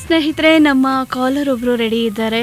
ಸ್ನೇಹಿತರೆ ನಮ್ಮ ಕಾಲರ್ ಒಬ್ರು ರೆಡಿ ಇದ್ದಾರೆ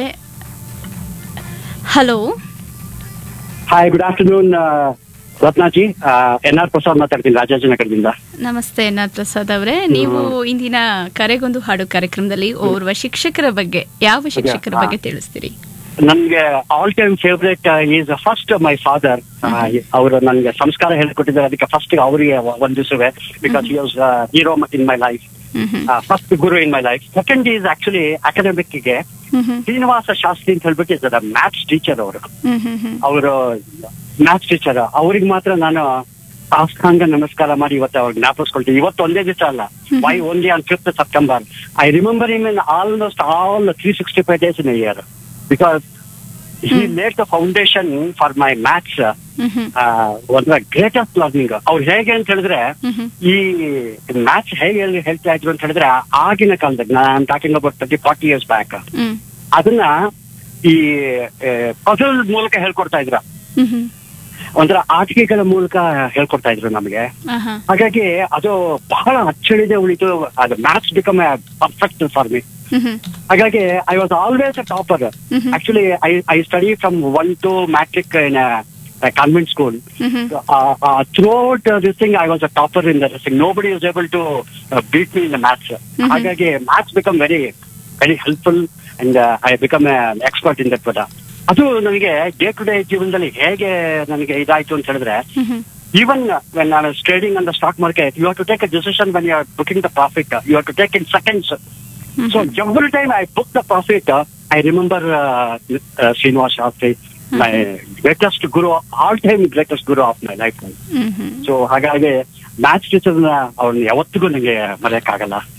hello hi good afternoon Ratnaji N R Prasad ಮಾತಾಡ್ತೀನಿ ರಾಜಾಜಿನಗರದಿಂದ ನಮಸ್ತೆ ನಾಥ್ ಪ್ರಸಾದ್ ಅವರೇ ನೀವು ಇಂದಿನ ಕರೆಗೊಂದು ಹಾಡು ಕಾರ್ಯಕ್ರಮದಲ್ಲಿ ಓರ್ವ ಶಿಕ್ಷಕರ ಬಗ್ಗೆ ಯಾವ ಶಿಕ್ಷಕರ ಹಾ. ಬಗ್ಗೆ ತಿಳಿಸ್ತೀರಿ ನನ್ಗೆ all time favourite is first my father ಅವರು ನನ್ಗೆ ಸಂಸ್ಕಾರ ಹೇಳ್ಕೊಟ್ಟಿದ್ದಾರೆ ಅದಕ್ಕೆ ಫಸ್ಟ್ ಅವರಿಗೆ ವಂದಿಸುವೆ because he was hero in my life hmm hmm. First guru in my life second is actually academic ಗೆ ಹ್ಮ್ ಹ್ಮ್. ಶ್ರೀನಿವಾಸ ಶಾಸ್ತ್ರಿ ಅಂತ ಹೇಳ್ಬಿಟ್ಟು ಇದ್ದಾರೆ ಮ್ಯಾಥ್ಸ್ ಟೀಚರ್ ಅವರು ಹ್ಮ್ ಹ್ಮ್ ಹ್ಮ್. ಅವರು ಮ್ಯಾಥ್ಸ್ ಟೀಚರ್ ಅವ್ರಿಗೆ ಮಾತ್ರ ನಾನು ಸಾಷ್ಟಾಂಗ ನಮಸ್ಕಾರ ಮಾಡಿ ಇವತ್ತು ಅವ್ರಿಗೆ ಜ್ಞಾಪಿಸ್ಕೊಳ್ತೀನಿ ಇವತ್ತು ಒಂದೇ ದಿವಸ ಅಲ್ಲ why only on fifth September I remember um in almost all three sixty five days in year because he laid the foundation for my maths hmm hmm. ಒಂದು ಗ್ರೇಟೆಸ್ಟ್ ಲರ್ನಿಂಗ್ ಅವ್ರು ಹೇಗೆ ಅಂತ ಹೇಳಿದ್ರೆ ಹ್ಮ್ ಹ್ಮ್. ಈ ಮ್ಯಾಥ್ಸ್ ಹೇಗೆ ಹೇಳಿ ಹೇಳ್ತಾ ಇದ್ರು ಅಂತ ಹೇಳಿದ್ರೆ ಆಗಿನ ಕಾಲದಾಗ ನಾನು talking about thirty forty years back hmm. ಅದನ್ನ ಈ ಪಜಲ್ ಮೂಲಕ ಹೇಳ್ಕೊಡ್ತಾ ಇದ್ರ ಹ್ಮ್ ಹ್ಮ್. ಒಂಥರ ಆಟಿಕೆಗಳ ಮೂಲಕ ಹೇಳ್ಕೊಡ್ತಾ ಇದ್ರು ನಮಗೆ ಆಹಾ. ಹಾಗಾಗಿ ಅದು ಬಹಳ ಅಚ್ಚಳಿದೆ ಉಳಿತು ಅದು maths become perfect for me hmm hmm. ಹಾಗಾಗಿ I was always a topper hmm hmm. Actually I I study from one to matric in convent school hmm hmm. Throughout this thing I was a topper in this thing nobody is able to beat me in the maths Mhm. ಹಾಗಾಗಿ maths become very very helpful and I become expert in that ಪದ ಅದು ನನಗೆ day to day ಜೀವನದಲ್ಲಿ ಹೇಗೆ ನನಗೆ ಇದಾಯ್ತು ಅಂತ ಹೇಳಿದ್ರೆ hmm hmm. even when I was trading on the stock market, you have to take a decision when you are booking the profit. You have to take in seconds. Hmm So hmm. every time I book the profit, uh, I remember uh, uh, Srinivas Shastri, my greatest guru, all-time greatest guru of my life. Hmm hmm. So ಹಾಗಾಗಿ ಮ್ಯಾಚ್ ಟೀಚರ್ನ ಅವ್ರನ್ನ ಯಾವತ್ತಿಗೂ ನನಗೆ ಮರೆಯಕ್ಕಾಗಲ್ಲ